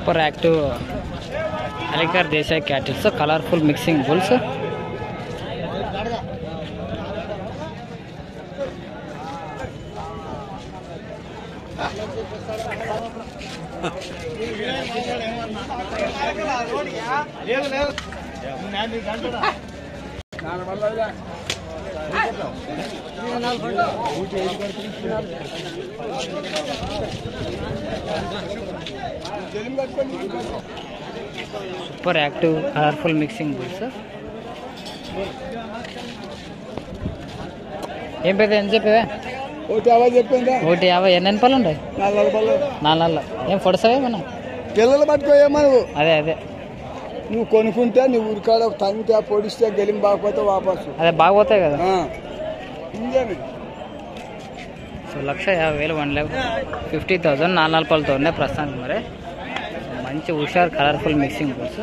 Super active Hallikar దేశాయ్ cattles colourful mixing bulls super active colourful mixing bulls ఏం పెద్ద ఎంత చెప్పేవే ఒకటి అలా చెప్పిందా ఒకటి యాభై ఎన్ని ఎన్ని పళ్ళు ఉంటాయి నాలుగు రూపాయలు నాలుగు నెలలు ఏం పొడసవే మనం పిల్లలు పట్టుకోయేమో నువ్వు అదే అదే నువ్వు కొనుక్కుంటే నువ్వు ఉరికాడ తంగితే పొడిస్తే గెలిం బాగపోతే వాపసు అదే బాగపోతాయి కదా ఆ. ఇంకేమి సో లక్ష యాభై వేలు వన్ ల్యాక్ ఫిఫ్టీ థౌసండ్ నాలుగు నాలుగు పళ్ళతో ఉన్నాయి ప్రస్తుతానికి మరి మంచి హుషార్ కలర్ఫుల్ మిక్సింగ్ బుల్స్